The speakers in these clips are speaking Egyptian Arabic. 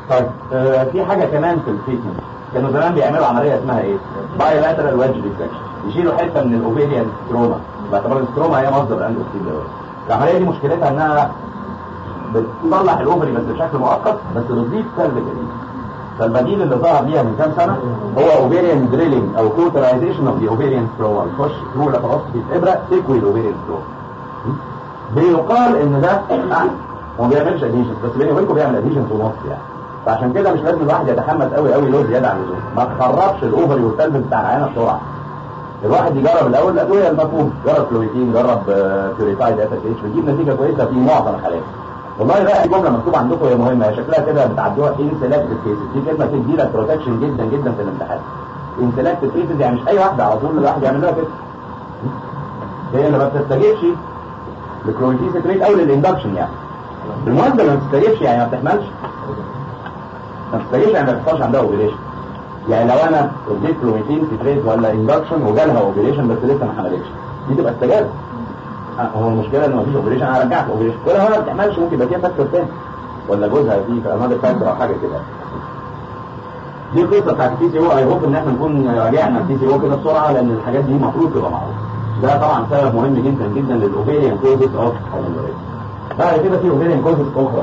طيب آه في حاجه كمان في التريتمنت كانوا زمان بيعملوا عمليه اسمها ايه؟ باي لاترال ويدج ديسكشن يشيلوا حته من الاوفيريان ستروما باعتبار الستروما هي مصدر الاندوستين العمليه دي مشكلتها انها بتصلح الاوفري بس بشكل مؤقت بس بتضيف سلب جديد فالبديل اللي ظهر ليها من كام سنه هو اوفيريان دريلينج او كوترايزيشن اوف ذا اوفيريان ستروما تخش ثرو لاباروسكوبي ابره تكوي الاوفيريان ستروما بيقال ان ده هو ما بيعملش اديشنز بس بيني وبينكم بيعمل اديشنز ونص يعني فعشان كده مش لازم الواحد يتحمس قوي قوي له زياده عن اللزوم ما تخربش الاوفري والسلب بتاع العينه بسرعه الواحد يجرب الاول الادويه المفهوم جرب فلويتين جرب بيوريفايد اف اتش بتجيب نتيجه كويسه في معظم الحالات والله بقى الجمله مكتوبه عندكم هي مهمه هي شكلها كده بتعدوها ان سيلكتد كيسز دي كلمه تدي لك بروتكشن جدا جدا في الامتحان ان سيلكتد كيسز يعني مش اي واحده على طول الواحد يعمل لها كده هي اللي ما بتستجيبش للكلوريتين سكريت او للاندكشن يعني المهم ما بتستجيبش يعني ما بتحملش ما بتستجيبش يعني ما بيحصلش عندها اوبريشن يعني لو انا اديت كلوميتين سيتريت ولا اندكشن وجالها اوبريشن بس لسه ما حملتش دي تبقى استجابه هو المشكله ان مفيش اوبريشن انا رجعت اوبريشن ولا هو ما بتعملش ممكن يبقى فيها فاكتور تاني ولا جوزها فيه في انذر فاكتور او حاجه كده دي القصه بتاعت التي سي او اي هوب ان احنا نكون راجعنا التي سي او كده بسرعه لان الحاجات دي المفروض تبقى معروفه ده طبعا سبب مهم جدا جدا للاوبيريان كوزز اوف بعد كده في اوبيريان كوزز اخرى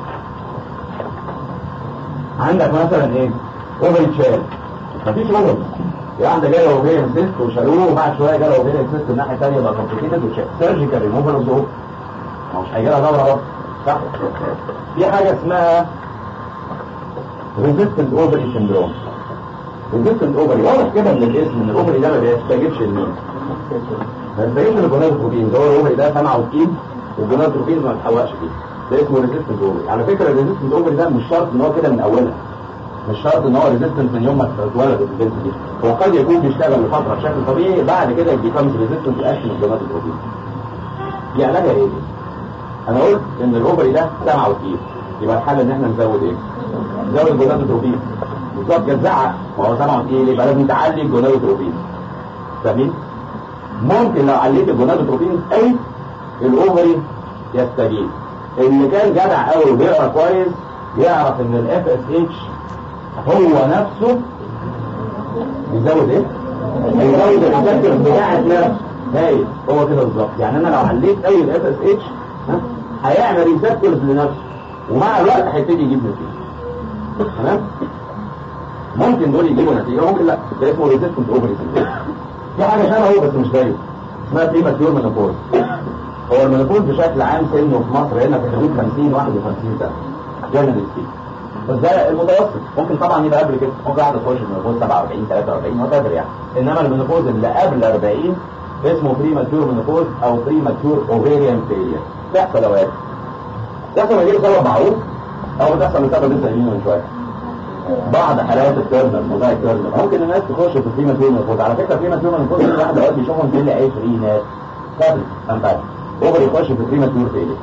عندك مثلا ايه اوفري تشال مفيش اوفر يعني عندك جاله اوفيريان سيست وشالوه وبعد شويه جاله اوفيريان سيست الناحيه الثانيه بقى كومبليكيتد وتشال سيرجيكال ريموفال اوف ذا ما مش هيجي لها دوره برضه صح في حاجه اسمها ريزيستنت اوفري سندروم ريزيستنت اوفري واضح كده من الاسم ان الاوفري ده ما بيستجيبش لمين ما بيستجيبش للجونادوتروبين ده هو الاوفري ده سمع وتقيل والجونادوتروبين ما بتحوقش فيه ده اسمه ريزيستنت اوفري على فكره الريزيستنت اوفري ده مش شرط ان هو كده من اولها مش شرط ان هو ريزيستنت من يوم ما اتولدت البنت دي هو قد يكون بيشتغل لفتره بشكل طبيعي بعد كده بيكمز ريزيستنت لاكشن الجونادوتروبين دي علاجها ايه؟ انا قلت ان الاوفري ده سمع وتقيل يبقى الحل ان احنا نزود ايه؟ نزود الجونادوتروبين بالظبط جزعه ما هو سمع وتقيل يبقى لازم تعلي الجونادوتروبين فاهمين؟ ممكن لو عليت الجونادوتروبين قوي الاوفري يستجيب اللي كان جدع قوي وبيقرا كويس يعرف ان الاف اس اتش هو نفسه يزود ايه؟ يزود الريسبتور بتاع نفسه هاي هو كده بالظبط يعني انا لو عليت قوي الاف اس اتش هيعمل ريسبتورز لنفسه ومع الوقت هيبتدي يجيب نتيجه تمام؟ ممكن دول يجيبوا نتيجه ممكن لا ده اسمه ريزيستنت اوفري في حاجه شبهه بس مش زيه اسمها بريماتيور مينوبوز هو المينوبوز بشكل عام سنه في مصر هنا في حدود 50 51 سنه جنرال ستيك بس ده المتوسط ممكن طبعا يبقى قبل كده ممكن واحد تخش المينوبوز 47 43 وات ايفر يعني انما المينوبوز اللي قبل 40 اسمه بريماتيور مينوبوز او بريماتيور اوفيريان فيلير بيحصل اوقات بيحصل من غير سبب معروف او بتحصل لسبب لسه قايلينه من شويه بعض حالات التيرنر موضوع التيرنر ممكن الناس تخش في البريماتيور مينوبوز على فكره البريماتيور مينوبوز الواحد اوقات بيشوفهم في العشرينات قبل انفعل اوفر يخش في بريماتيور فيلير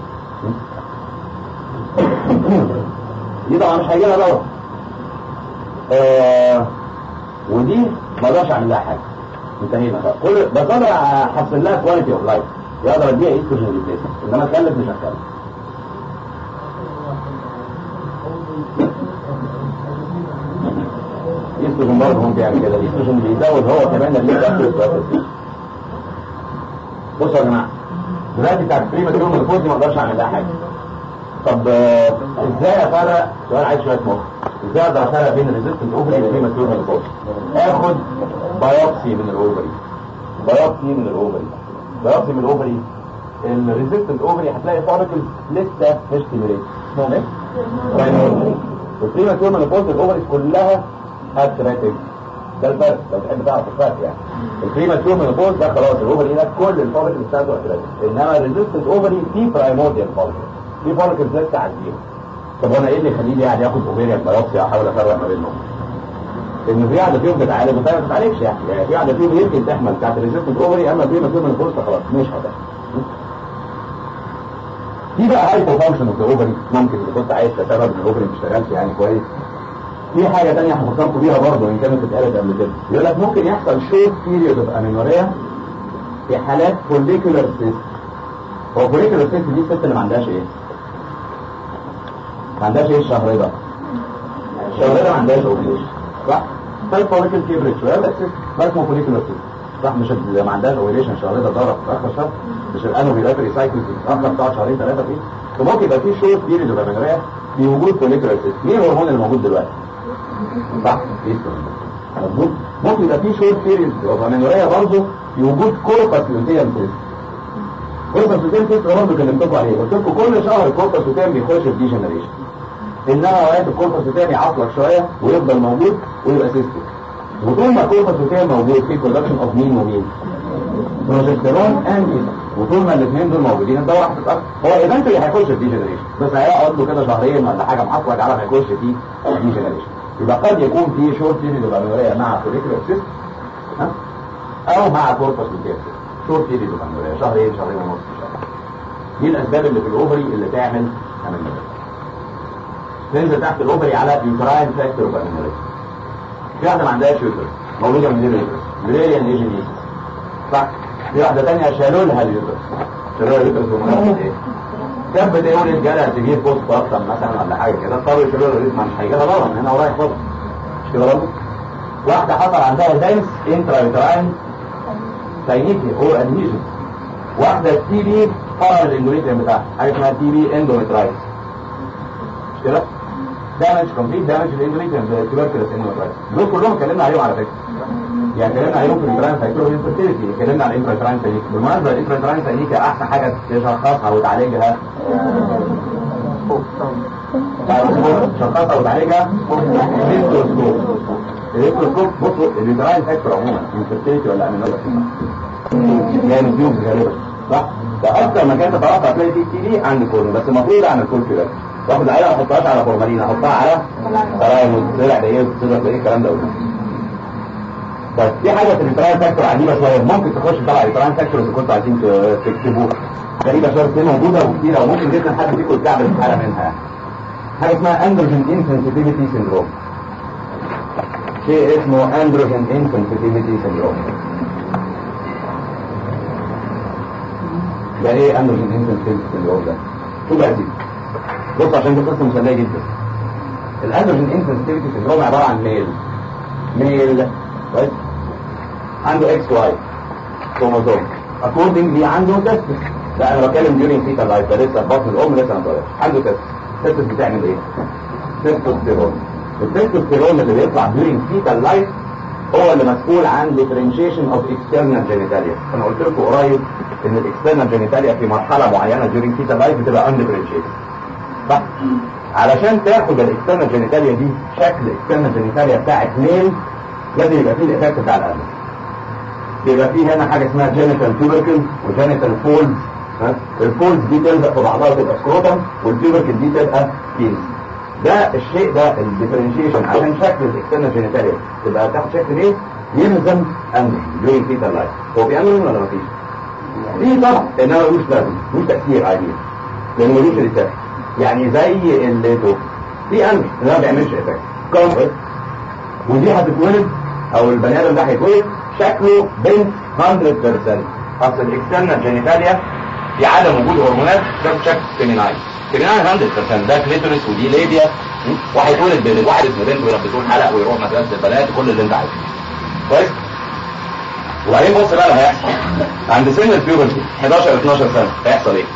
دي طبعا مش هيجي لها دورة آه ودي ما اقدرش اعمل لها حاجه انتهينا بقى كل بس اقدر احسن لها كواليتي اوف لايف يقدر اديها ايستروجين ريبليسمنت انما اتكلف مش هتكلف ايستروجين برضه ممكن يعمل كده الايستروجين بيزود هو كمان اللي بياخد بصوا يا جماعه دلوقتي بتاعت بريما تيوم الفوز دي ما اقدرش اعمل لها حاجه طب ازاي افرق سؤال عايز شويه مخ ازاي اقدر افرق بين الريزيستنت اوفري وبريما تيوم الفوز اخد بايوبسي من الاوفري بايوبسي من الاوفري بايوبسي من الاوفري الريزيستنت اوفري هتلاقي فاركل لسه مش ستيميليت اسمهم ايه؟ برايموري والبريما تيوم الفوز الاوفري كلها اتراتيك ده الفرق لو تحب تعرف الفرق يعني البريما تيوم مينوبوز ده خلاص الاوفري ده كل الفوليكل بتاعته اتراتيك انما الريزيستنت اوفري في برايمورديال فوليكل في فوليكل لسه عنديهم طب وانا ايه اللي يخليني يعني اخد اوفيريان بايوبسي احاول افرق ما بينهم ان في واحده فيهم بتعالج وفي ما بتعالجش يعني يعني في واحده فيهم يمكن تحمل بتاعت الريزيستنت اوفري اما البريما تيوم مينوبوز خلاص مش هتحمل في بقى هايبو فانكشن اوف ذا اوفري ممكن اذا كنت عايز تسبب ان الاوفري ما اشتغلش يعني كويس في حاجة تانية هفكركم بيها برضه ان كانت اتقالت قبل كده يقول لك ممكن يحصل شورت بيريود اوف امينوريا في حالات فوليكولار سيست هو فوليكولار سيست دي الست اللي ما عندهاش ايه؟ ما عندهاش ايه الشهر ده؟ الشغلانه ما عندهاش اوفيليشن صح طيب فوليكل كبرت شويه بس ما اسمه فوليكل صح مش اللي ما عندهاش اوفيليشن الشغلانه ضرب في اخر شهر مش الانو بيلاقي سايكل بتتاخر بتقعد شهرين ثلاثه فيه فممكن يبقى في شورت بيريد اوف امينوريا في وجود فوليكل مين الهرمون اللي موجود دلوقتي؟ صح مظبوط ممكن يبقى في شورت بيريد اوف امينوريا برضه في وجود كوربس لوتيام تيست كوربس لوتيام تيست برضه كلمتكم عليه قلت لكم كل شهر الكوربس لوتيام بيخش في ديجنريشن انما اوقات الكوربس لوتيام يعطلك شويه ويفضل موجود ويبقى سيستم وطول ما الكوربس لوتيام موجود في برودكشن اوف مين ومين بروجستيرون اند وطول ما الاثنين دول موجودين الدواء هتتاثر هو ايفنتولي هيخش في ديجنريشن بس هيقعد له كده شهرين ولا حاجه محصلك على ما يخش في ديجنريشن يبقى قد يكون في شورت بيريد اوف اميوريا مع فوليكولار سيست او مع كوربس لوتيام شورت بيريد اوف اميوريا شهرين شهرين ونص شهر دي الاسباب اللي في الاوفري اللي تعمل اميوريا تنزل تحت الاوفري على يوتراين فاكتور اوف اميوريا في واحده ما عندهاش يوتر مولوده من غير يوتر بريليان ايجينيس صح في واحده ثانيه شالوا لها اليوتر شالوا لها اليوتر بمناسبه ايه؟ كانت بتولد جالها تجيب بوست اصلا مثلا ولا حاجه كده اضطروا يشيلوا لها الريتم مش هيجي لها ضرر هنا ورايح فاضي مش كده برضه؟ واحده حصل عندها دنس انترا يوتراين ساينيكي هو ادهيجن واحده تي بي فرع الاندوميتريوم بتاعها حاجه اسمها تي بي اندوميترايتس مش كده؟ دامج كومبليت دامج الاندوميتريوم زي التوبركلوس اندوميترايتس دول كلهم اتكلمنا عليهم على فكره يعني اتكلمنا عليهم في الانتراين سايكلو انفيرتيليتي اتكلمنا على الانتراين سايكلو بالمناسبه الانتراين سايكلو احسن حاجه تشخصها وتعالجها شخصها وتعالجها الالكتروسكوب الالكتروسكوب بصوا الانتراين فاكتور عموما انفيرتيليتي ولا امينولا يعني فيوز غالبا صح ده اكتر مكان تتوقع تلاقي فيه تي دي عند كورن بس المفروض اعمل كل كده واخد عينه ما احطهاش على فورمالين احطها على سرايم وتطلع ده ايه وتطلع ده ايه الكلام ده كله طيب في حاجه في الانتران فاكتور عجيبه شويه ممكن تخش طبعا الانتران فاكتور اللي كنتوا عايزين تكتبوه غريبه شويه بس هي موجوده وكتيره وممكن جدا حد فيكم يتكعبل في حاله منها حاجه اسمها اندروجين انسنسيتيفيتي سيندروم شيء اسمه اندروجين انسنسيتيفيتي سيندروم ده ايه اندروجين انسنسيتيفيتي سيندروم ده شو بقى دي بص عشان دي قصه مسليه جدا الاندروجين انسنسيتيفيتي سيندروم عباره عن ميل ميل كويس عنده اكس واي كروموزوم اكوردنجلي عنده تستس لا انا بتكلم ديورينج فيتال لايف ده لسه في بطن الام لسه ما طلعش عنده تستس تستس بتعمل ايه؟ تستوستيرون التستوستيرون اللي بيطلع ديورينج فيتال لايف هو اللي مسؤول عن differentiation of external genitalia انا قلت لكم قريب ان الاكسترنال جينيتاليا في مرحله معينه during fetal life بتبقى undifferentiated صح علشان تاخد الاكسترنال جينيتاليا دي شكل الاكسترنال جينيتاليا بتاعت ميل لازم يبقى فيه الايفكت بتاع القلب يبقى فيه هنا حاجه اسمها جينيتال تيوبركل وجينيتال فولز الفولز دي تلزق في بعضها تبقى سكروتم والتيوبركل دي تبقى كينز ده الشيء ده الديفرنشيشن عشان شكل الاكسترنال جينيتاليا تبقى تاخد شكل ايه يلزم اندروجين during fetal life هو في اندروجين ولا مفيش؟ في طبعا انما ملوش لازم ملوش تاثير عادي لانه ملوش ريسبت يعني زي الليتو في اندروجين انما ما بيعملش افكت كومفورت ودي هتتولد او البني ادم ده هيتولد شكله بنت 100% اصل الاكسترنال جينيتاليا في عدم وجود هرمونات ده شكل فيميناين فيميناين 100% ده كليتوريس ودي ليبيا وهيتولد بين واحد اسمه بنت ويربطوه الحلق ويروح مدرسه البنات كل اللي انت عايزه كويس وبعدين بص بقى اللي هيحصل عند سن البيوبرتي 11 12 سنه هيحصل ايه؟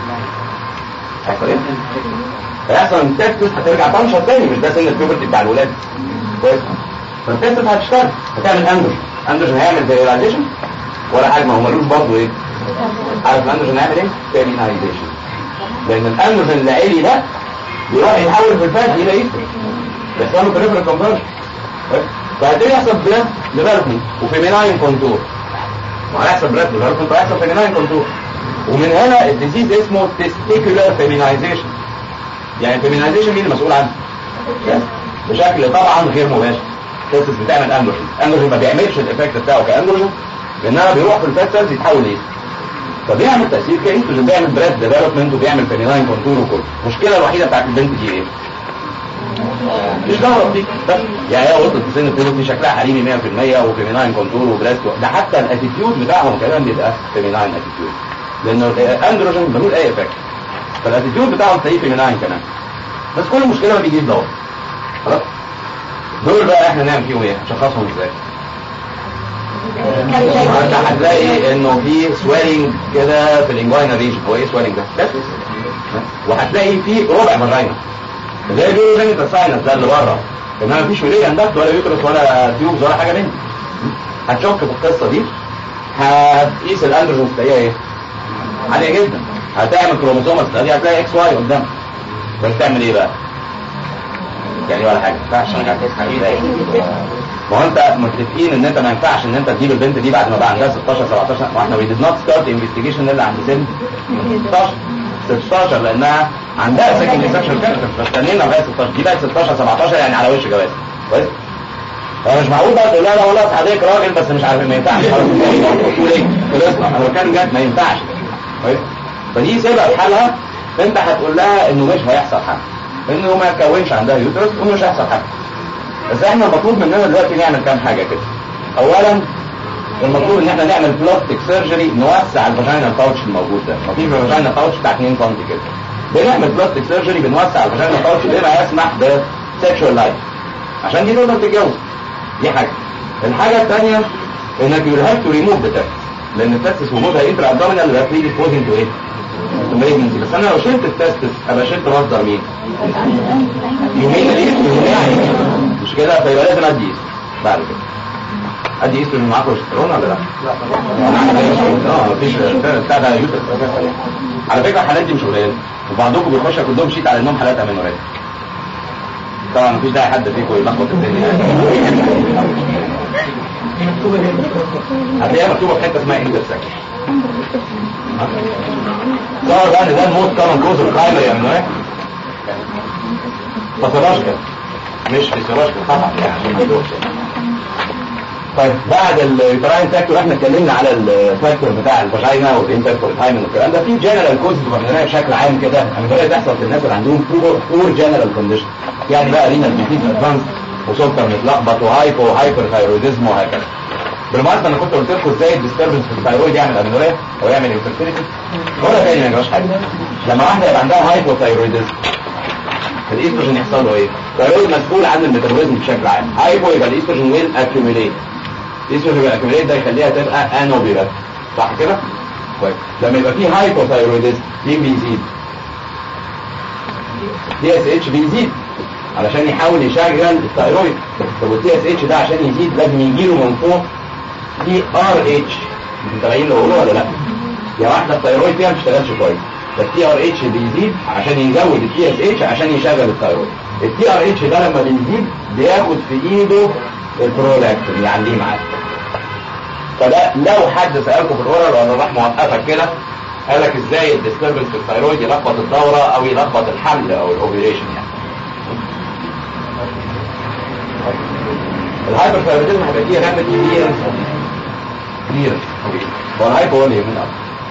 هيحصل ايه؟ هيحصل ان التستس هترجع تنشط تاني مش ده سن البيوبرتي بتاع الولاد كويس فالتستس هتشتغل هتعمل اندروجين اندروجين هيعمل فيراليزيشن ولا حاجه ما هو ملوش برضه ايه؟ عارف الاندروجين هيعمل ايه؟ فيمينايزيشن لان الاندروجين اللي عالي ده بيروح يتحول في الفات الى ايه؟ بيحصل له بريفرال كونفرجن فهتلاقي يحصل بلاد ديفلوبمنت وفيميناين كونتور وهيحصل بلاد ديفلوبمنت وهيحصل فيميناين كونتور ومن هنا الديزيز اسمه تستيكولار فيمينايزيشن يعني الفيمينايزيشن مين المسؤول عنه؟ بشكل طبعا غير مباشر التستس بتعمل اندروجين اندروجين ما بيعملش الايفكت بتاعه كاندروجين لانها بيروح في الفات سيلز يتحول ايه؟ فبيعمل تاثير كايستروجين بيعمل بريد ديفلوبمنت وبيعمل فيميناين كونتور وكله المشكله الوحيده بتاعت البنت دي ايه؟ مش دعوه بيك بس يعني هي وصلت في سن البيوبرتي شكلها حريمي 100% وفيميناين كونتور وبريست ده حتى الاتيتيود بتاعهم كمان بيبقى فيميناين اتيتيود لانه الاندروجين ملوش اي افكت فالاتيتيود بتاعهم تلاقيه فيميناين كمان بس كل المشكله ما بيجيش دواء خلاص دول بقى احنا نعمل فيهم ايه نشخصهم ازاي انت هتلاقي انه في سويلنج كده في الانجوينا ريجن هو ايه سويلنج ده بس وهتلاقي في ربع فاجينا زي بيقولوا زي انت ساينس ده اللي بره انما مفيش وليه اندكت ولا يوترس ولا تيوبز ولا حاجه منه هتشك في القصه دي هتقيس الاندروجين تلاقيها ايه عاليه جدا هتعمل كروموسوم ستادي هتلاقي اكس واي قدامك بس تعمل ايه بقى يعني ولا حاجه ما ينفعش ما هو انت متفقين ان انت ما ينفعش ان انت تجيب البنت دي بعد ما بقى عندها 16 17 واحنا وي ديد نوت ستارت انفستيجيشن الا عند سن 16 16 لانها عندها سكند سكشن كاركتر فاستنينا لغايه 16 دي بقت 16 17 يعني على وش جواز كويس فمش معقول بقى تقول لها لا والله صحيح راجل بس مش عارف ما ينفعش تقول ايه خلصنا انا كان جد ما ينفعش كويس فدي سيبها في حالها فانت هتقول لها انه مش هيحصل حاجه انه ما يكونش عندها يوترس ومش هيحصل حاجه بس احنا المطلوب مننا دلوقتي نعمل كام حاجه كده اولا المطلوب ان احنا نعمل بلاستيك سيرجري نوسع الفاجينا باوتش الموجود ده ما في فاجينا باوتش بتاع 2 سم كده بنعمل بلاستيك سيرجري بنوسع الفاجينا باوتش بما يسمح بسكشوال لايف عشان دي تقدر تتجوز دي حاجه الحاجه الثانيه انك يو هاف تو ريموف ذا لان التستس وجودها انترا ابدومينال يبقى بري ديسبوزنج تو ايه؟ مالجنسي بس انا لو شلت التستس ابقى شلت مصدر مين؟ يومين الايستروجين يعني مش كده فيبقى لازم ادي ايستروجين بعد كده ادي ايستروجين معاه كوليسترول ولا لا؟ لا اه مفيش بتاع ده يوترس على فكره الحالات دي مش قليله وبعضكم بيخش كلهم شيت على انهم حالات امينوريه طبعا مفيش داعي حد فيكم يلخبط الدنيا هتلاقيها مكتوبه في حته اسمها انترسكشن صار بقى ان ده الموت كمان كوز القايمه يا منوع فسيولوجيكال مش فيسيولوجيكال طبعا يعني عشان ما ندوخش طيب بعد اليوتراين فاكتور احنا اتكلمنا على الفاكتور بتاع الفاجينا والانتركور تايمن والكلام ده في جنرال كوز بتبقى بشكل عام كده يعني بتحصل في الناس اللي عندهم بور بور جنرال كونديشن يعني بقى رينا ديزيز ادفانس وسكر متلخبط وهايبو وهايبر ثايرويدزم وهكذا بالمناسبه انا كنت قلت لكم ازاي الديستربنس في الثايرويد يعمل امينوريا او يعمل انفيرتيليتي ولا تاني ما يجراش حاجه لما واحده يبقى عندها هايبو ثايرويدزم الايستروجين يحصل له ايه؟ الثايرويد مسؤول عن الميتابوليزم بشكل عام هايبو يبقى الايستروجين ويل اكيوميليت الايستروجين ويل اكيوميليت ده يخليها تبقى انوبيلات صح كده؟ كويس لما يبقى في هايبو ثايرويدزم مين بيزيد؟ دي اس اتش بيزيد علشان يحاول يشغل الثايرويد طب والتي اس اتش ده عشان يزيد لازم يجي له من فوق دي ار اتش انتوا متابعين اللي بقوله ولا لا؟ يا واحده الثايرويد فيها ما بتشتغلش كويس فالتي ار اتش بيزيد عشان يزود التي اس اتش عشان يشغل الثايرويد التي ار اتش ده لما بيزيد بياخد في ايده البرولاكتين يعليه معاه فده لو حد سالكم في الاورال ولا راح موقفك كده قال لك ازاي الديستربنس في الثايرويد يلخبط الدوره او يلخبط الحمل او الاوبريشن يعني الهايبر ثايرويدزم هيبقى فيه رابد كليرنس كليرنس هو الهايبر هو اللي يهمنا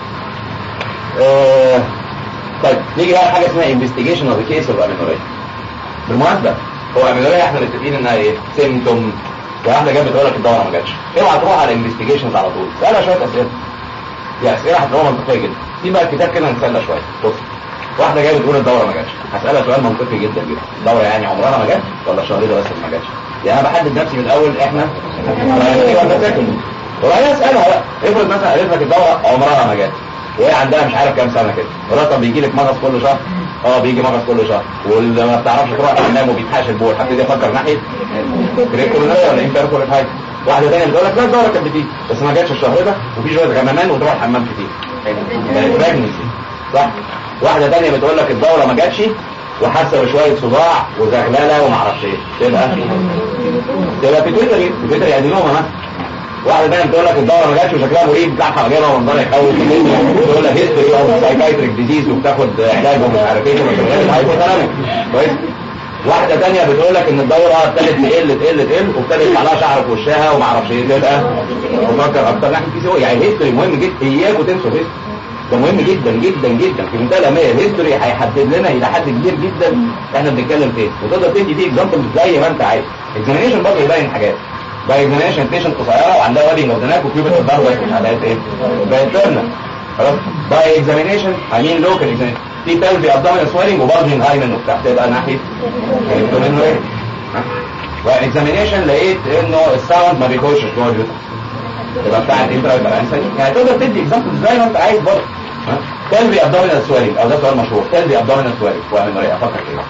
آه طيب نيجي بقى حاجه اسمها انفستيجيشن اوف كيس اوف امينوريا بالمناسبه هو امينوريا احنا متفقين انها ايه؟ سيمتوم واحده جت بتقول لك الدوره ما جاتش اوعى تروح على انفستيجيشنز على طول سالها شويه اسئله دي اسئله هتلاقوها منطقيه جدا في بقى الكتاب كده نتسلى شويه بص واحده جايه بتقول الدوره ما جاتش هسالها سؤال منطقي جدا جدا الدوره يعني عمرها ما جت ولا الشهر ده بس اللي ما جاتش يعني انا بحدد نفسي من الاول احنا ولا سكند وبعدين اسالها بقى افرض مثلا قالت لك الدوره عمرها ما جت وهي عندها مش عارف كام سنه كده ولا طب بيجي لك مغص كل شهر اه بيجي مغص كل شهر واللي ما بتعرفش تروح الحمام وبيتحاش البول هبتدي افكر ناحيه كريكولونية ولا انتركول حاجه واحده ثانيه بتقول لك لا الدوره كانت بتيجي بس ما جاتش الشهر ده وفي شويه غمامان وتروح الحمام كتير بريجنسي صح واحده ثانيه بتقول لك الدوره ما جاتش وحاسه بشويه صداع وزغلله وما اعرفش ايه تبقى تبقى بيتويتري بيتويتري ادينوما مثلا واحده ثانيه بتقول لك الدوره ما جاتش وشكلها مريب بتاعها جايبها ومنظرها يخوف تقول لك هيستوري او سايكايتريك ديزيز وبتاخد علاج ومش عارف ايه ومش عارف ايه هايبوثالاميك كويس واحده ثانيه بتقول لك ان الدوره ابتدت تقل تقل تقل وابتدت يطلع لها شعر في وشها وما اعرفش ايه تبقى بفكر اكتر ناحيه في سوء يعني هيستوري مهم جدا اياكوا تنسوا هيستوري ده مهم جدا جدا جدا في منتهى الاهميه الهيستوري هيحدد لنا الى حد كبير جدا احنا بنتكلم فين وتقدر تدي فيه اكزامبل زي ما انت عايز اكزامينشن برضه يبين حاجات باي اكزامينشن بيشنت قصيره وعندها وادنج اوف ذا وكيوبيت الضربه بقت ايه؟ بقت ترنر خلاص باي اكزامينشن اي مين لوكال اكزامينشن في بلفي ابدومينال سويلنج وبالجنج هايمن وبتاع تبقى ناحيه واكزامينيشن لقيت انه الساوند ما بيخش جوه اليوترس يبقى بتاع الانترا يبقى يعني تقدر تدي اكزامبل زي ما انت عايز برضه تلبي ابدومينال سويلنج او ده سؤال مشهور تلبي ابدومينال سويلنج واعمل مريء افكر كده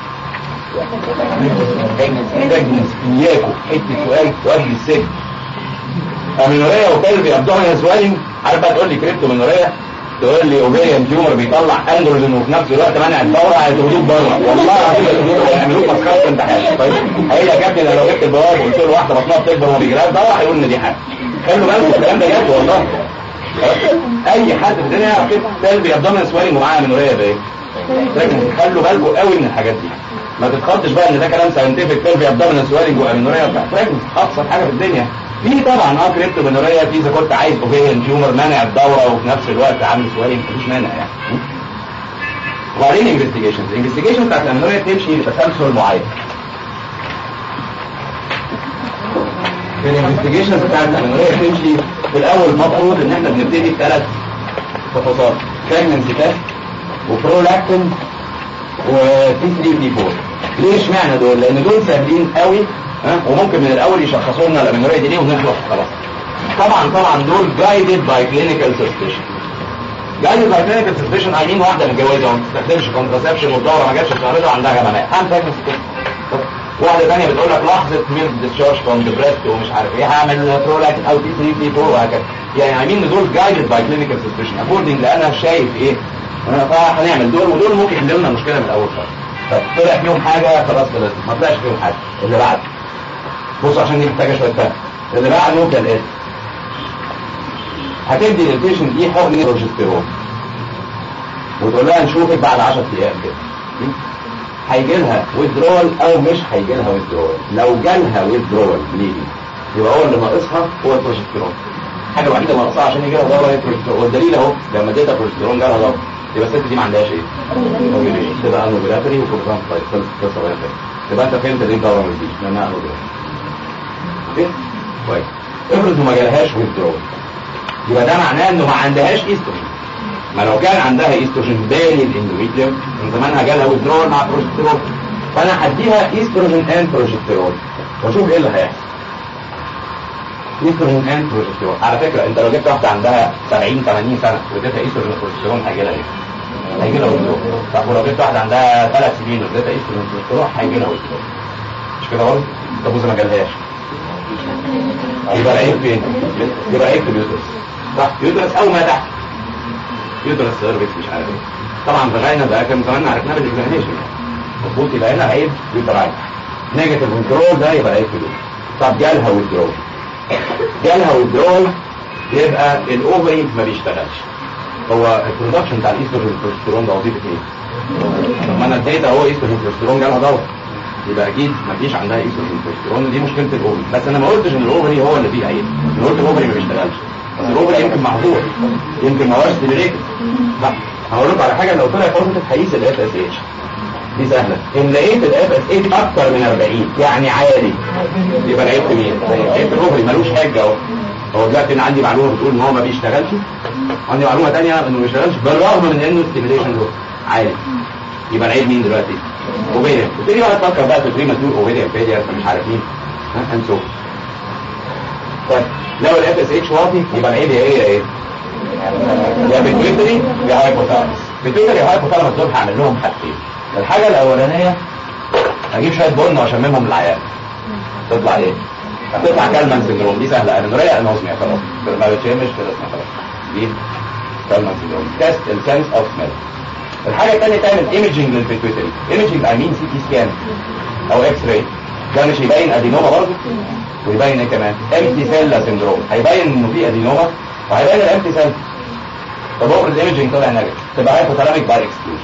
بريجنس اياكو حته سؤال تؤدي السجن امينوريا وتلبي ابدومينال سويلنج عارف بقى تقول لي كريبتومينوريا تقول لي اوفيريان تيومر بيطلع اندروجين وفي نفس الوقت مانع الدوره هيطردوك بره والله العظيم هيعملوك مسخره في امتحان طيب هيجي يا ابني لو جبت البواب وقلت له واحده بطنها بتكبر وما بيجيلهاش دوره هيقول ان دي حاجه خلوا بالكم الكلام ده جد والله اي حد في الدنيا يعرف كده تلبي ابدومينال سويلنج ومعاه امينوريا بايه لكن خلوا بالكم قوي من الحاجات دي ما تتخطش بقى ان ده كلام ساينتفك تلبي ابدومينال سويلنج وامينوريا بتاع بريجنس ابسط حاجه في الدنيا في طبعا اه كريبتومينوريا في اذا كنت عايز اوفيريان تيومر مانع الدوره وفي نفس الوقت عامل سويلنج مفيش مانع يعني وبعدين انفستيجيشنز الانفستيجيشن بتاعت الامينوريا تمشي لتسلسل معين في الانفستيجيشنز بتاعت الامينوريا تمشي في الاول المفروض ان احنا بنبتدي بثلاث تفاصيل بريجنسي تيست وبرولاكتين وتي 3 تي 4 ليه اشمعنى دول؟ لان دول سهلين قوي ها وممكن من الاول يشخصوا لنا الامينوريا دي ليه ونخلص خلاص طبعا طبعا دول جايدد باي كلينيكال سسبشن جايدد باي كلينيكال سسبشن عايزين واحده متجوزه وما بتستخدمش كونتراسبشن والدوره ما جاتش شهرين وعندها جمامات هعمل بريجنسي تيست واحده ثانيه بتقول لك لحظه ميلك ديسشارج فروم ذا بريست ومش عارف ايه هعمل برولاكت او تي 3 تي 4 وهكذا يعني عايزين دول جايدد باي كلينيكال سسبشن اكوردنج لان شايف ايه فهنعمل دول ودول ممكن يحلوا لنا المشكله من الاول خالص طب طلع فيهم حاجه خلاص خلصت ما طلعش فيهم حاجه اللي بعد بص عشان دي محتاجه شويه فهم اللي بعده كالاتي هتدي للبيشنت دي حقن بروجستيرون وتقول لها نشوفك بعد 10 ايام كده هيجي لها ويدرول او مش هيجي لها ويدرول لو جالها ويدرول بليدنج يبقى هو اللي ناقصها هو البروجستيرون حاجه وحيده ناقصها عشان يجي لها دوره هي البروجستيرون والدليل اهو لما اديتها بروجستيرون جالها دوره يبقى الست دي ما عندهاش ايه؟ تبقى انوبيلاتري وكورتان طيب خلص القصه بقى يبقى انت فهمت ليه الدوره ما تجيش لانها انوبيلاتري اوكي كويس افرض انه ما جالهاش ويدرول يبقى ده معناه انه ما عندهاش ايستروجين ما لو كان عندها ايستروجين بالي الاندوميتريوم من زمانها جالها ويدرول مع بروجستيرون فانا هديها ايستروجين اند بروجستيرون واشوف ايه اللي هيحصل ايستروجين اند بروجستيرون على فكره انت لو جبت واحده عندها 70 80 سنه واديتها ايستروجين بروجستيرون هيجي لها ايه؟ هيجي لها ويدرول طب ولو جبت واحده عندها ثلاث سنين واديتها ايستروجين بروجستيرون هيجي لها ويدرول مش كده برضه؟ طب وإذا ما جالهاش يبقى العيب فين؟ يبقى العيب في اليوترس صح يوترس او ما تحت يوترس سيرفكس مش عارف ايه طبعا فاجينا بقى كان زمان عرفناها بالاكزامينيشن مظبوط يبقى هنا عيب يوتراين نيجاتيف ويدرول ده يبقى عيب في اليوترس طب جالها ويدرول جالها ويدرول يبقى الاوفري ما بيشتغلش هو البرودكشن بتاع الايستروجين والبروجستيرون ده وظيفه ايه؟ طب ما انا اديت اهو ايستروجين والبروجستيرون جالها دوره يبقى اكيد ما فيش عندها ايستروجين والبروجستيرون دي مشكله الاوفري بس انا ما قلتش ان الاوفري هو اللي فيه عيب انا قلت الاوفري ما بيشتغلش بس الاوفري يمكن معذور يمكن ما هوش ستيميليتد لا هقول لكم على حاجه لو طلع بوزيتيف هيقيس الاف اس اتش دي سهله ان لقيت الاف اس اتش اكتر من 40 يعني عالي يبقى العيب في مين؟ العيب في الاوفري ملوش حاجه اهو هو دلوقتي انا عندي معلومه بتقول ان هو ما بيشتغلش عندي معلومه ثانيه انه ما بيشتغلش بالرغم من انه ستيميليشن عالي يبقى العيب مين دلوقتي؟ اوفيريان تبتدي بقى تفكر بقى في بريماتور اوفيريان فيلير مش عارف مين ها انسو طيب لو الاف اس اتش واطي يبقى العيب هي ايه ايه؟ يا بيتويتري يا هايبوثالامس بيتويتري يا هايبوثالامس دول هعمل لهم حاجتين الحاجه الاولانيه اجيب شويه بن واشممهم للعيان تطلع ايه؟ هتطلع كالمان سندروم دي سهله انوريا انوزميا خلاص ما بتشمش كده اسمها خلاص دي كالمان سندروم تيست السنس اوف سميل الحاجه الثانيه تعمل ايمجنج للبيتويتري ايمجنج اي مين سي تي سكان او اكس راي ده مش يبين ادينوما برضه ويبين ايه كمان امتي سيل سندروم هيبين انه في ادينوما وهيبين الامتي سيل طب افرض الايمجنج طلع نيجاتيف تبقى هايبوثالاميك باي اكسكلوجن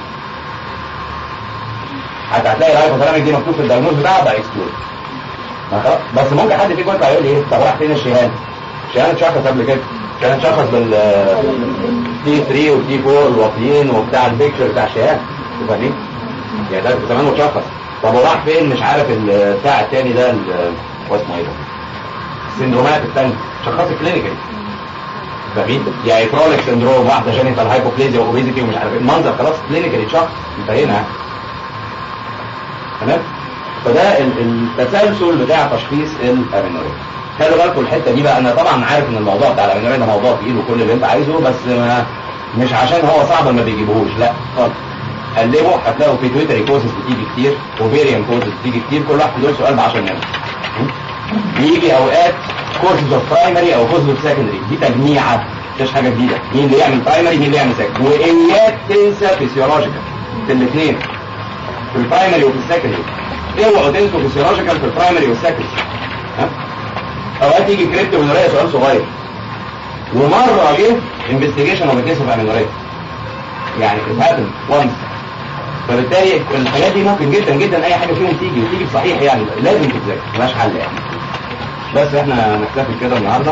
حتى هتلاقي الهايبوثالاميك دي مكتوب في الدايجنوز بتاعها باي اكسكلوجن بس ممكن حد فيكم يطلع يقول لي ايه طب راح فين الشهان؟ الشهان اتشخص قبل كده كان اتشخص بال تي 3 وتي 4 الواطيين وبتاع البيكتشر بتاع الشهان فاهمين؟ يعني ده زمان اتشخص طب وراح فين مش عارف البتاع التاني ده هو اسمه ايه ده؟ السندرومات التانية شخصت كلينيكالي فاهمين؟ يعني كرونيك سندروم واحده جينيتال هايبوبليزيا واوبيزيتي ومش عارف ايه المنظر خلاص كلينيكالي اتشخص انتهينا تمام؟ فده ال- التسلسل بتاع تشخيص الامينوريا خلي بالكم الحته دي بقى انا طبعا عارف ان الموضوع بتاع الامينوريا ده موضوع تقيل وكل اللي انت عايزه بس ما مش عشان هو صعب ما بيجيبوهوش لا خالص قلبوا هتلاقوا في تويتر كوزز بتيجي كتير وفيريان كوزز بتيجي كتير كل واحد دول سؤال ب 10 نمر بيجي اوقات كوزز اوف برايمري او كوزز اوف سكندري دي تجميعه مش حاجه جديده مين اللي يعمل برايمري مين اللي يعمل سكندري واياك تنسى فيسيولوجيكال في الاثنين في البرايمري وفي السكندري اوعوا تنسوا فيسيولوجيكال في البرايمري والسكندري ها اوقات يجي كريبتو منوريا سؤال صغير ومره جه انفستيجيشن اوف كيس اوف امينوريا يعني اتهابن وانس فبالتالي الحاجات دي ممكن جدا جدا اي حاجه فيهم تيجي وتيجي صحيح يعني لازم تتذاكر ملهاش حل يعني بس احنا نكتفي كده النهارده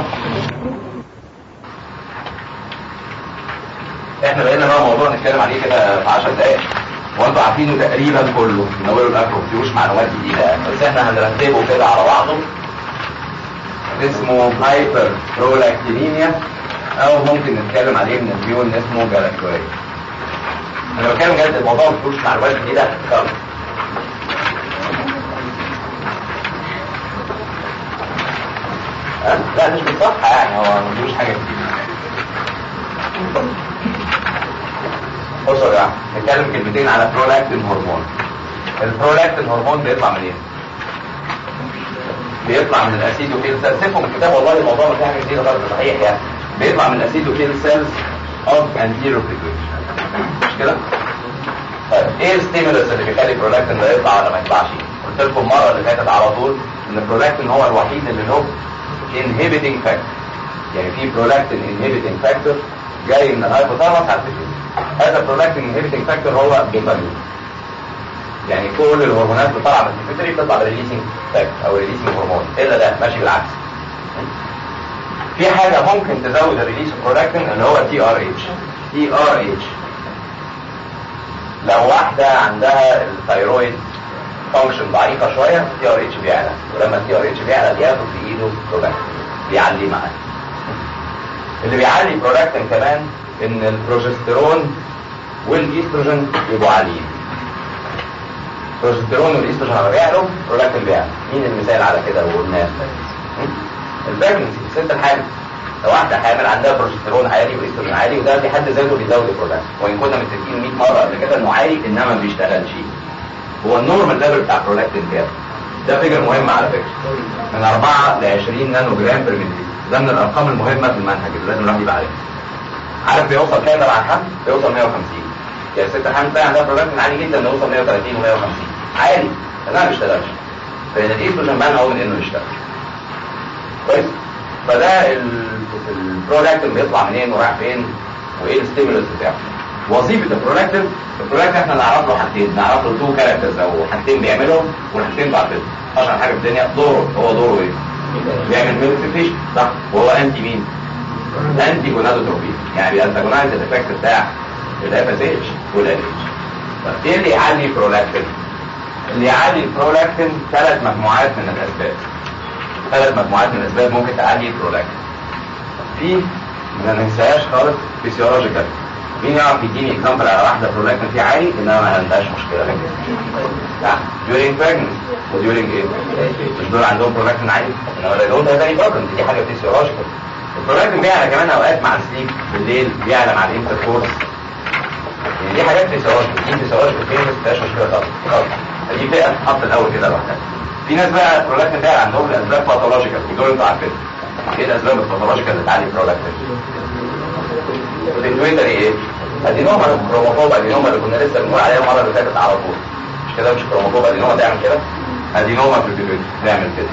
احنا بقينا بقى موضوع نتكلم عليه كده في 10 دقايق وانتوا عارفينه تقريبا كله من اوله لاخره مفيهوش معلومات جديده يعني بس احنا هنرتبه كده على بعضه اسمه هايبر برولاكتينيميا او ممكن نتكلم عليه من الفيون اسمه جلاكتوريا انا بتكلم جد الموضوع مفيهوش معلومات جديده خالص أه؟ لا مش بالصفحه يعني هو مفيهوش حاجه جديده بصوا يا جماعه نتكلم كلمتين على برولاكتين هرمون البرولاكتين هرمون بيطلع منين؟ بيطلع من الاسيدوفيل سيلز سيبكم الكتاب والله الموضوع ما فيه حاجه جديده خالص صحيح يعني بيطلع من الاسيدوفيل سيلز اوف انتيرو مش كده؟ طيب ايه الستيمولس اللي بيخلي البرولاكتين ده يطلع ولا ما يطلعش؟ قلت لكم المره اللي فاتت على طول ان البرولاكتين هو الوحيد اللي له inhibiting factor يعني في برولاكتين inhibiting factor جاي من الهايبوثالاموس على البيتيوتري هذا البرولاكتين inhibiting factor هو دوبامين يعني كل الهرمونات اللي طالعه من البيتيوتري بتطلع بريليسنج فاكتور او ريليسنج هرمون الا ده ماشي بالعكس في حاجه ممكن تزود الريليس برولاكتين اللي هو تي ار اتش تي ار اتش لو واحده عندها الثيرويد فانكشن ضعيفه شويه تي ار اتش بيعلى ولما التي ار اتش بيعلى بياخد في ايده برولاكتين بيعليه معاه اللي بيعلي برولاكتين كمان ان البروجستيرون والايستروجين يبقوا عاليين البروجستيرون والايستروجين لما بيعلوا برولاكتين بيعلى مين المثال على كده وقلناه البريجنسي الست الحامل لو واحده حامل عندها بروجستيرون عالي وايستروجين عالي وده في حد ذاته بيزود البرولاكتين وان كنا متفقين 100 مره قبل كده انه عالي انما ما بيشتغلش هو النورمال ليفل بتاع البرولاكتين كام ده فيجر مهم على فكره من 4 ل 20 نانو جرام بير ملي ده من الارقام المهمه في المنهج اللي لازم الواحد يبقى عارفها عارف بيوصل كام مع الحمل بيوصل 150 يعني الست الحمل بتاعي عندها برولاكتين عالي جدا يوصل 130 و150 عالي انها ما بيشتغلش فان الايستروجين منعه من انه يشتغل كويس فده البرولاكتين بيطلع منين ورايح فين وايه الستيمولس بتاعه وظيفه البرولاكتين البرولاكتين احنا نعرف له حاجتين نعرف له تو كاركترز او حاجتين بيعملهم والحاجتين بعرفهم اشهر حاجه في الدنيا دوره هو دوره ايه بيعمل ميلتيفيشن صح وهو انتي مين انتي جونادوتروبين يعني بيانتاجونايز الايفكت بتاع الاف اس اتش والال اتش طب ايه اللي يعلي البرولاكتين اللي يعلي البرولاكتين ثلاث مجموعات من الاسباب ثلاث مجموعات من الاسباب ممكن تعلي البرولاكتين في ما ننساهاش خالص فيسيولوجيكال مين يعرف يديني اكزامبل على واحده برولاكتين فيها عالي انما ما عندهاش مشكله لا during pregnancy و during ايه مش دول عندهم برولاكتين عالي انما ده دول ده بروبلم دي حاجه فيسيولوجيكال البرولاكتين بيعلى كمان اوقات مع السليب بالليل بيعلى مع الانتركورس يعني دي حاجات فيسيولوجيكال دي فيسيولوجيكال فين ما فيهاش مشكله خالص خالص دي فئه تتحط الاول كده لوحدها في ناس بقى البرولاكتين ده عندهم الاسباب باثولوجيكال ودول انتوا عارفين ايه الاسباب الباثولوجيكال اللي تعلي البرولاكتين والانتويتري ايه ادينوما كروموفوب ادينوما اللي كنا لسه بنقول عليها المره اللي فاتت على طول مش كده مش كروموفوب ادينوما تعمل كده ادينوما في البيبيوتري تعمل كده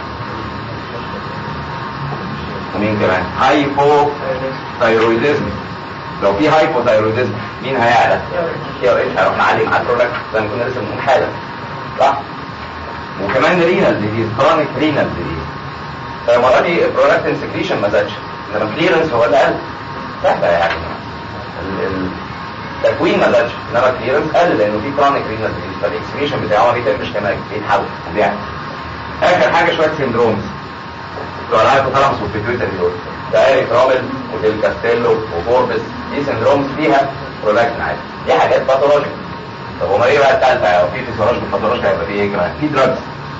ومين كمان هايبو ثايرويدزم لو في هايبو ثايرويدزم مين هيعلى تي ار اتش هيروح معلي مع البرودكت زي ما كنا لسه بنقول حالا صح وكمان رينال ديزيز كرونيك رينال ديزيز فالمره دي البرودكت سكريشن ما زادش انما كليرنس هو اللي قل سهله يعني التكوين ما زادش انما الكليرنس قل لانه في كرونيك رينال ديزيز فالاكسكريشن بتاعه ما بيتمش كما بيتحول وبيعمل اخر حاجه شويه سيندرومز بتوع الهايبوثالاموس والبيتيوتري دول دايري كرامل وديل كاستيلو وفوربس دي سيندرومز فيها برولاكتين عالي دي حاجات باثولوجيك طب امال ايه بقى الثالثه او في فيسيولوجيك باثولوجيك هيبقى في ايه كمان في دراجز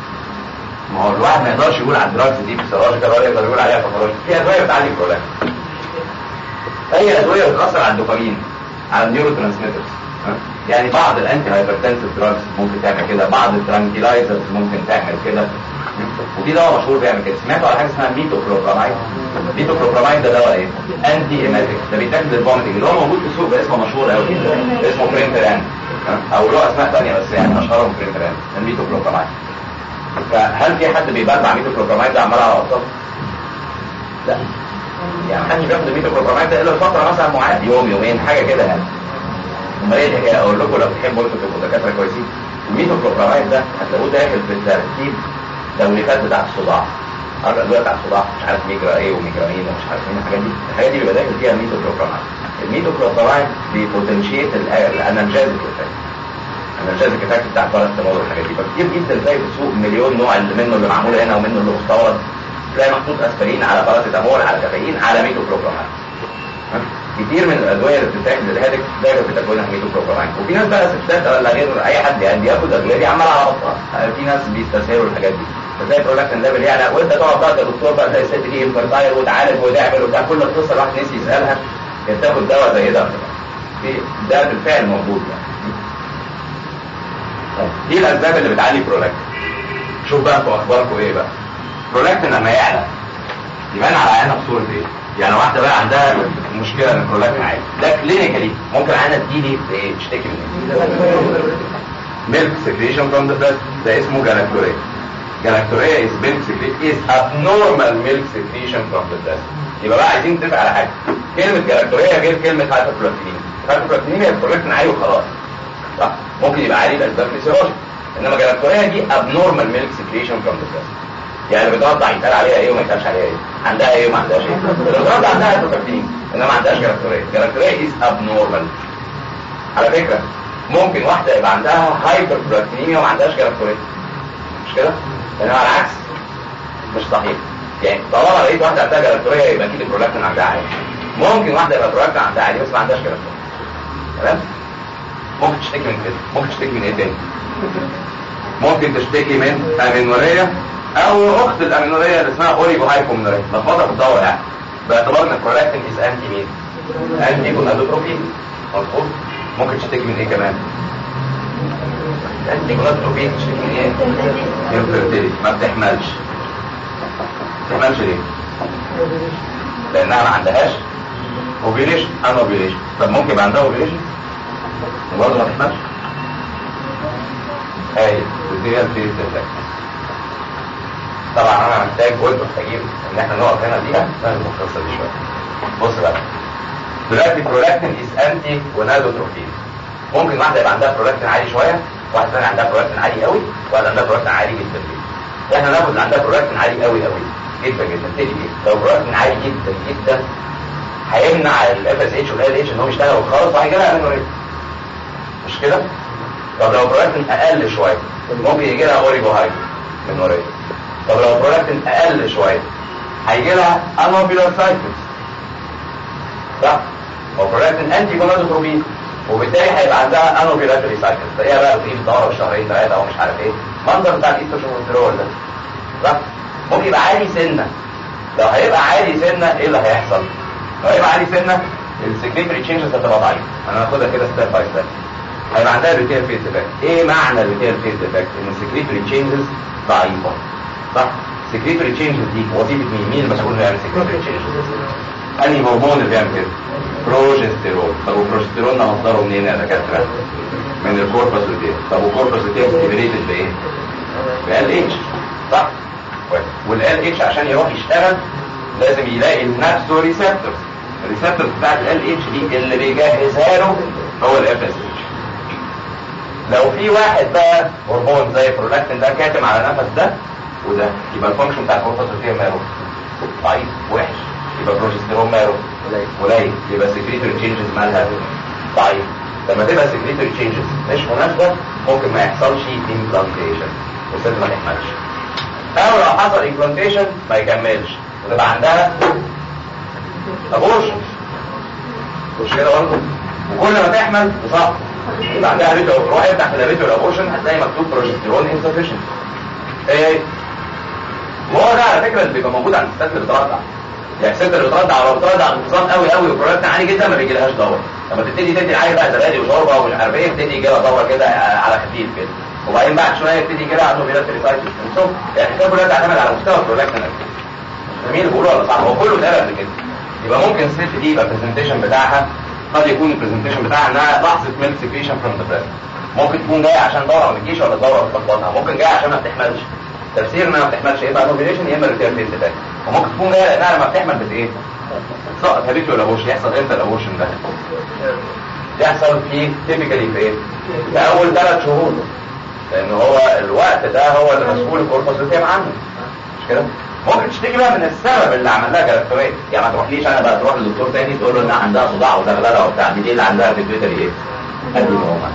ما هو الواحد ما يقدرش يقول على الدراجز دي فيسيولوجيكال ولا يقدر يقول عليها باثولوجيكال في ادويه بتعالج البرولاكتين اي ادويه بتاثر على الدوبامين على النيورو ترانسميترز يعني بعض الانتي هايبرتنسيف دراجز ممكن تعمل كده بعض الترانكيلايزرز ممكن تعمل كده وفي دواء مشهور بيعمل كده سمعتوا على حاجه اسمها ميتوكلوبرامايد ميتوكلوبرامايد ده دواء ايه انتي ايماتيك ده بيتاخد للفوميتنج اللي هو موجود في السوق باسمه مشهور قوي اسمه برينتران او له اسماء ثانيه بس يعني اشهرهم برينتران الميتوكلوبرامايد فهل في حد بيبلع ميتوكلوبرامايد ده عمال على اطفال؟ لا يعني محدش بياخد الميتوكلوبرامايد ده الا لفتره مثلا معينه يوم يومين حاجه كده يعني امال ايه الحكايه اقول لكم لو بتحبوا انتوا تبقوا دكاتره كويسين الميتوكلوبرامايد ده هتلاقوه داخل في الترتيب توليفات بتاع الصداع عارف الادويه بتاع الصداع مش عارف ميجرا ايه وميجرامين ومش عارف مين الحاجات دي الحاجات دي بيبقى داخل فيها الميتوكلوبرامايد الميتوكلوبرامايد بيبوتنشيت الانالجازيك افكت الانالجازيك افكت بتاع الباراسيتامول والحاجات دي فكتير جدا تلاقي في السوق مليون نوع اللي منه اللي معمول هنا ومنه اللي مستورد تلاقي محطوط اسبرين على باراسيتامول على كافيين على ميتوكلوبراميد كتير من الادويه اللي بتتاخد للهادك دايما بتاكلها ميتوكلوبراميد وفي ناس بقى ستات ولا غير اي حد يعني بياخد ادويه دي عمال على بطال في ناس بيستسهلوا الحاجات دي فتلاقي تقول لك ان ده يعني وانت تقعد بقى دكتور بقى زي الست دي انفرتاير وتعالج وتعمل وبتاع كل القصه الواحد نسي يسالها كانت تاخد دواء زي ده في ده بالفعل موجود يعني دي الاسباب اللي بتعلي برولاكتين شوف بقى انتوا اخباركم ايه بقى برولاكتين لما يعلى يبان على عينها بصوره ايه يعني واحده بقى عندها مشكله ان البرولاكتين عالي ده كلينيكالي ممكن عينها تجيلي بايه تشتكي من ايه ميلك سكريشن فروم ذا بريست ده اسمه جلاكتوريا جلاكتوريا از ميلك سكريشن از abnormal milk secretion from the breast يبقى بقى عايزين نتفق على حاجه كلمه جلاكتوريا غير كلمه هايبربروتينين هايبربروتينين هي البرولاكتين عالي وخلاص صح ممكن يبقى عالي لاسباب فيسيولوجيك انما جلاكتوريا دي abnormal milk secretion from the breast يعني بترضع يتقال عليها ايه وما يتقالش عليها ايه عندها ايه وما عندهاش ايه بترضع عندها هايبربروتينين انما ما عندهاش جلاكتوريا جلاكتوريا از abnormal على فكره ممكن واحده يبقى عندها هايبربروتينيميا وما عندهاش جلاكتوريا مش كده انما على العكس مش صحيح يعني طالما لقيت واحده عندها جلاكتوريا يبقى اكيد البرولاكتين عندها عالي ممكن واحده يبقى البرولاكتين عندها عالي بس ما عندهاش جلاكتوريا تمام ممكن تشتكي من كده ممكن تشتكي من ايه تاني ممكن تشتكي من امينوريا او اخت الامينوريا اللي اسمها اوريجو هايبومينوريا لخبطه في الدواء يعني باعتبار ان البرولاكتين از انتي مين انتي جونادوتروبين مظبوط ممكن تشتكي من ايه كمان انتي جونادوتروبين تشتكي من ايه انفيرتيليتي ما بتحملش ما بتحملش ليه لانها ما عندهاش اوبيليشن انا اوبيليشن طب ممكن يبقى عندها اوبيليشن وبرضه ما تحملش هاي الدنيا بتيجي تتفك طبعا انا محتاج وانتوا محتاجين ان احنا نقف هنا دي نفهم القصه دي شويه بص بقى دلوقتي برولاكتين از انتي ونادوتروفين ممكن واحده يبقى عندها برولاكتين عالي شويه واحده ثانيه عندها برولاكتين عالي قوي واحده عندها برولاكتين عالي جدا جدا احنا ناخد اللي عندها برولاكتين عالي قوي قوي جدا جدا تيجي ايه لو برولاكتين عالي جدا جدا هيمنع الاف اس اتش والال اتش ان هو يشتغل خالص وهيجي لها امينوريا مش كده طب لو برولاكتين اقل شويه ممكن يجي لها اوريجو هايبر امينوريا طب لو برولاكتين اقل شويه هيجي لها انوبيلار سايكلز صح هو برولاكتين انتي جونادوتروبين وبالتالي هيبقى عندها انوبيلاتري سايكلز تلاقيها بقى بتيجي الدوره شهرين ثلاثه او مش عارف ايه منظر بتاع الايستروجين ده صح ممكن يبقى عالي سنه لو هيبقى عالي سنه ايه اللي هيحصل لو هيبقى عالي سنه السكريتري تشينجز هتبقى ضعيفه انا هاخدها كده ستيب باي ستيب هيبقى عندها ريتير فيز افكت ايه معنى الريتير فيز افكت ان السكريتري تشينجز ضعيفه صح السكريتري تشينجز دي وظيفه مين مين المسؤول انه يعمل سكريتري تشينجز انهي هرمون اللي بيعمل كده بروجستيرون طب والبروجستيرون ده مصدره منين يا دكاتره من الكوربس لوتيم طب والكوربس لوتيم ستيميليتد بايه بال اتش صح والال اتش عشان يروح يشتغل لازم يلاقي لنفسه ريسبتورز الريسبتورز بتاعت ال اتش دي اللي بيجهزها له هو الاف اس اتش لو في واحد بقى هرمون زي البرولاكتين ده كاتم على نفس ده وده يبقى الفانكشن بتاع الكوربس لوتيم ماله ضعيف وحش يبقى البروجستيرون ماله قليل يبقى السكريتوري تشينجز مالها ضعيف لما تبقى السكريتوري تشينجز مش مناسبه ممكن ما يحصلش امبلانتيشن والست ما تحملش او لو حصل امبلانتيشن ما يكملش وتبقى عندها ابورشن مش كده برضه وكل ما تحمل تصاب يبقى عندها ريتو روح افتح في الريتو الابورشن هتلاقي مكتوب بروجستيرون انسفيشنت ايه على فكره اللي بيبقى موجود عند الستات اللي بترضع يعني الست اللي بترضع لو بترضع بانتظام قوي قوي وبرولاكتين عالي جدا ما بيجيلهاش دوره لما تبتدي تدي العيل بقى زبادي وشوربه ومش عارف ايه يبتدي يجي لها دوره كده على خفيف كده وبعدين بعد شويه يبتدي يجي لها عنده فيروس ريسايتس يعني الكتاب كلها تعتمد على مستوى البرولاكتين جميل بيقولوا ولا صح هو كله اتقال قبل كده يبقى ممكن الست دي يبقى البرزنتيشن بتاعها قد يكون البرزنتيشن بتاعها انها لحظه ميلك سكريشن فروم ذا بريست ممكن تكون جايه عشان دوره ما بتجيش ولا دوره بتلخبطها ممكن جايه عشان ما بتحملش تفسير انها ما بتحملش ايه بقى نوفيليشن يا اما ريتير فيز ده وممكن تكون جايه لانها لما بتحمل بت ايه سقط هابيتو الابوشن يحصل امتى الابوشن ده يحصل في تيبيكالي في ايه في اول ثلاث شهور لان هو الوقت ده هو اللي مسؤول الكوربوسيتيم عنه مش كده ممكن تشتكي بقى من السبب اللي عمل لها جلاكتوريه يعني ما تروحليش انا بقى تروح للدكتور تاني تقول له انها عندها صداع وزغلله وبتاع دي اللي عندها في البيت ايه ادينوما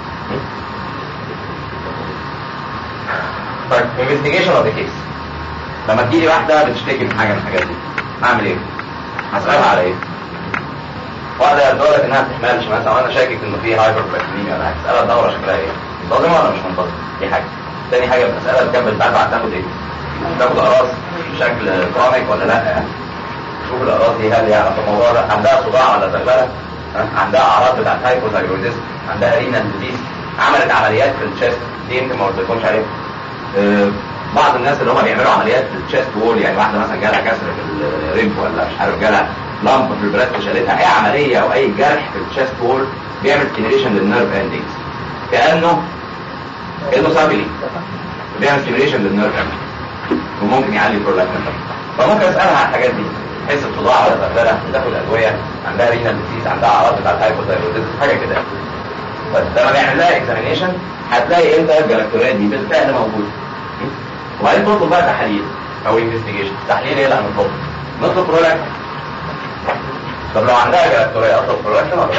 طيب انفستيجيشن اوف ذا كيس لما تجيلي واحده بتشتكي من حاجه من الحاجات دي هعمل ايه؟ هسالها على ايه؟ واحده تقول لك انها ما بتحملش مثلا وانا شاكك انه في هايبر بلاكتيميا ولا هسالها الدوره شكلها ايه؟ منتظمه ولا مش منتظمه؟ دي حاجه تاني حاجه بسالها تكمل بعد تاخد ايه؟ تاخد اقراص بشكل كرونيك ولا لا يعني شوف الاقراص دي هل يعرف الموضوع ده عندها صداع ولا زغلله عندها اعراض بتاعت هايبوثايرويدزم عندها رينال ديزيز عملت عمليات في الشيست دي يمكن ما قلتلكمش عليها أه بعض الناس اللي هم بيعملوا عمليات في الشيست وول يعني واحده مثلا جالها كسر في الريب ولا مش عارف جالها لامب في البريست شالتها اي عمليه او اي جرح في الشيست وول بيعمل ستيميليشن للنيرف اندنجز كانه كانه سابلي بيعمل ستيميليشن للنيرف اندنجز وممكن يعلي البرولاكتين فممكن اسالها على الحاجات دي تحس بصداع ولا زغلله بتاخد ادويه عندها رينال ديزيز عندها اعراض بتاعت هايبوثايرويدزم حاجه كده بس لما نعمل لها اكزامينيشن هتلاقي امتى الجلاكتوريه دي بالفعل موجوده وبعدين تطلب بقى تحاليل او انفستيجيشن تحليل ايه اللي هنطلبه نطلب برولاكتين طب لو عندها جلاكتوريه اطلب برولاكتين ولا لا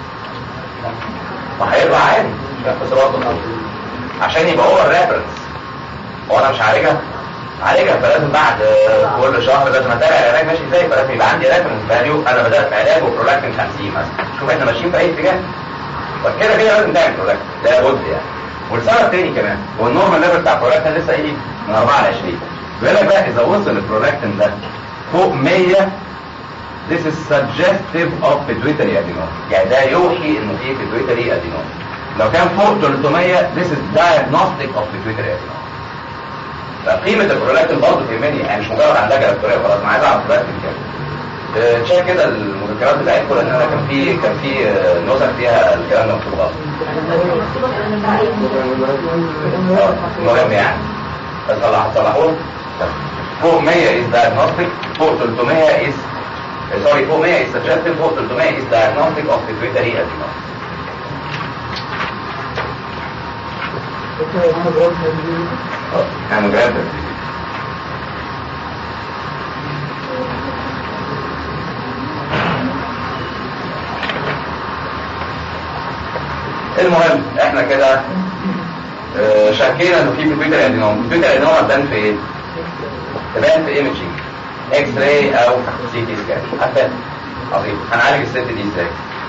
فهيطلع عادي بس برضه عشان يبقى هو الريفرنس هو انا مش عالجها عالجها فلازم بعد كل شهر لازم اتابع العلاج ماشي ازاي فلازم يبقى عندي ريفرنس فاليو انا بدات علاج وبرولاكتين 50 مثلا شوف احنا ماشيين في اي اتجاه وكده كده لازم تعمل برولاكتين ده بد يعني والسبب تاني كمان هو النورمال ليفل بتاع البرولاكتين لسه ايه من 4 ل 20 بيقول لك بقى اذا وصل البرولاكتين ده فوق 100 This is suggestive of pituitary adenoma يعني ده يوحي انه في pituitary adenoma لو كان فوق 300 this is diagnostic of pituitary adenoma فقيمة البرولاكتين برضه تهمني يعني مش مجرد عندها جلاكتوريا خلاص انا عايز اعرف البرولاكتين كام تشيك كده المذكرات بتاعتكم لان انا كان في كان في نسخ فيها الكلام ده مكتوب غلط مهم يعني بس هتصلحوه فوق 100 is diagnostic فوق 300 is سوري فوق 100 is suggestive فوق 300 is diagnostic of pituitary adenoma هنجرب المهم احنا كده اه شكينا انه في بيتر ادينوم البيتر ادينوم تبان في ايه؟ تبان في ايمجينج اكس راي او سي تي سكان عارفين عظيم هنعالج الست دي ازاي؟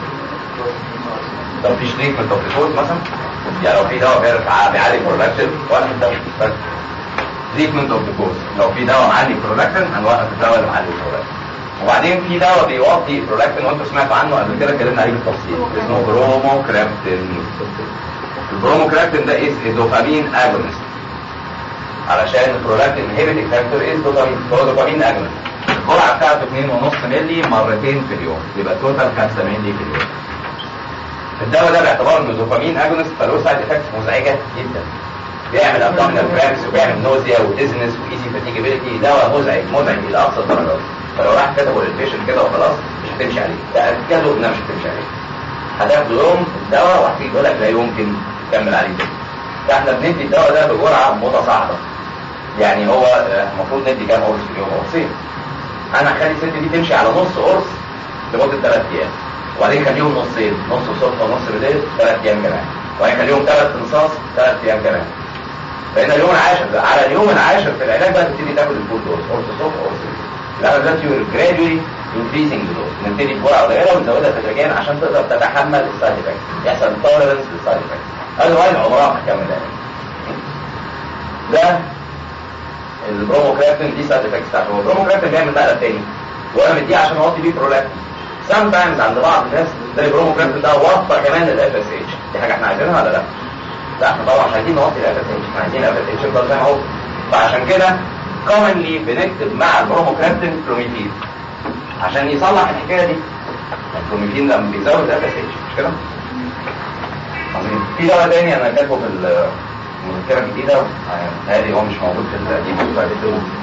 لو في تريتمنت اوف ريسورس مثلا يعني لو في دواء بيعالج برولاكتين وقف الدواء بس تريتمنت اوف كورس لو في دواء معالج برولاكتين هنوقف الدواء اللي معالج برولاكتين وبعدين في دواء بيوطي برولاكتين وانتوا سمعتوا عنه قبل كده اتكلمنا عليه بالتفصيل اسمه بروموكرابتين البروموكرابتين ده اسم دوبامين اجونست علشان البرولاكتين انهبيتنج فاكتور از دوبامين هو دوبامين اجونست الجرعه بتاعته 2.5 مللي مرتين في اليوم يبقى توتال 5 مللي في اليوم الدواء ده باعتبار انه دوبامين اجونست فله سايد افكتس مزعجه جدا بيعمل ابدومينال كرامس وبيعمل نوزيا وديزنس وايزي فاتيجابيلتي دواء مزعج مزعج الى اقصى الدرجات فلو راح كتبه للبيشنت كده وخلاص مش هتمشي عليه تاكدوا انها مش هتمشي عليه هتاخد يوم الدواء وهتيجي تقول لك لا يمكن تكمل عليه كده فاحنا بندي الدواء ده بجرعه متصاعده يعني هو المفروض ندي كام قرص في اليوم قرصين انا هخلي الست دي تمشي على نص قرص لمده ثلاث ايام وبعدين خليهم نصين نص الصبح ونص بالليل ثلاث ايام كمان وبعدين خليهم ثلاث انصاص ثلاث ايام كمان فإن اليوم العاشر على اليوم العاشر في العلاج بقى تبتدي تاخد الفول دوز قرص الصبح قرص بالليل لا ده يور جرادولي انكريزنج دوز نبتدي بجرعه قليله ونزودها تدريجيا عشان تقدر تتحمل السايد افكت يحصل توليرنس للسايد افكت اذروايز عمرها ما هتكمل ده البروموكراتين دي سايد افكتس بتاعته هو البروموكراتين بيعمل مقلب تاني وانا مديه عشان اوطي بيه برولاكتين سام تايمز عند بعض الناس تلاقي البروموكراتين ده وطى كمان الاف اس اتش دي حاجه احنا عايزينها ولا لا؟ لا احنا طبعا مش عايزين نوطي الاف اس اتش احنا عايزين الاف اس اتش يفضل زي ما هو فعشان كده كومنلي بنكتب مع البروموكراتين بروميتين عشان يصلح الحكايه دي البروميتين لما بيزود الاف اس اتش مش كده؟ عظيم في دواء تاني انا كاتبه في المذكره الجديده هادي هو مش موجود في القديم بعد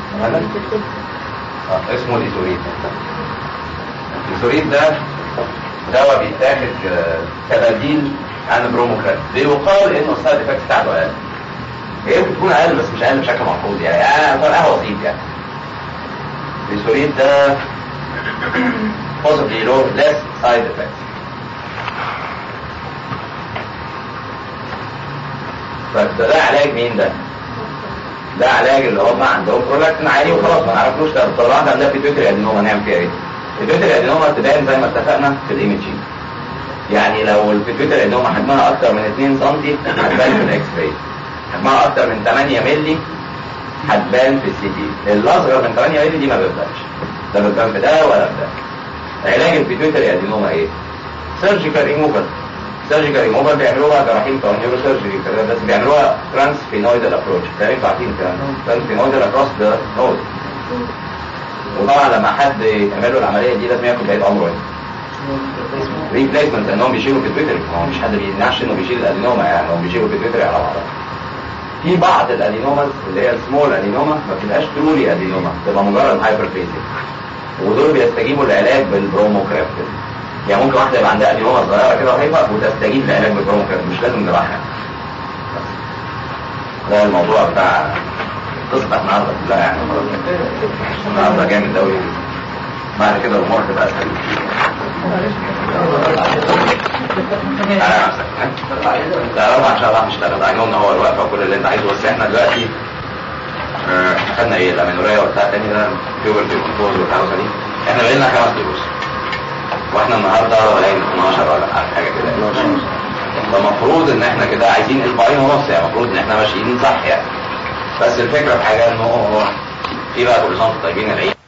اه اسمه الايزوريت الايزوريت ده دواء بيتاخد كبديل عن البروموكرات بيقال انه السايد افكت بتاعته اقل هي ممكن تكون اقل بس مش اقل بشكل ملحوظ يعني يعني فرقها بسيط يعني الايزوريت ده possibly low less side effects فده ده علاج مين ده؟ ده علاج اللي هم عندهم برولاكتين عالي وخلاص ما نعرفلوش ده طلعنا عندنا في تويتر ادينوما نعمل فيها ايه؟ البيتر ادينوما تبان زي ما اتفقنا في الايمجين يعني لو البيتر ادينوما حجمها اكتر من 2 سم هتبان في الاكس راي حجمها اكتر من 8 مللي هتبان في السي تي الاصغر من 8 مللي دي ما بتبانش لا بتبان في ده ولا في ده علاج البيتويتري ادينوما ايه؟ سيرجيكال ريموفال سيرجيكال ريموفال بيعملوها جراحين بتوع نيورو سيرجري بس بيعملوها ترانس فينويدال ابروتش تقريبا عارفين الكلام ده ترانس فينويدال اكروس ذا نوز وطبعا لما حد يعمل له العمليه دي لازم ياخد بقيه عمره ريبليسمنت لانهم بيشيلوا في البيتري هو مش حد بيمنعش انه بيشيل الادينوما يعني هم بيشيلوا في البيتري على بعضها في بعض الادينوماز اللي هي السمول ادينوما ما بتبقاش ترولي ادينوما بتبقى مجرد هايبربليزيا ودول بيستجيبوا للعلاج بالبروموكريبتين يعني ممكن واحده يبقى عندها ادينوما صغيره كده وهيبقى وتستجيب للعلاج بالبروموكريبتين مش لازم جراحه ده الموضوع بتاع قصة النهارده كلها يعني خلاص النهارده جامد قوي بعد كده الامور هتبقى اسهل لا لا ان شاء الله هنشتغل عينهم ان هو الوقفه وكل اللي انت عايزه بس احنا دلوقتي آه، خدنا ايه الامينوريا وبتاع تاني ده بيوبرتي كنترول والحاجه دي احنا بقينا خمس دروس واحنا النهارده ولا 12 ولا حاجه كده فالمفروض ان احنا كده عايزين اسبوعين ونص يعني المفروض ان احنا ماشيين صح يعني بس الفكره في حاجه انه في بقى كل سنه وانتم طيبين العيد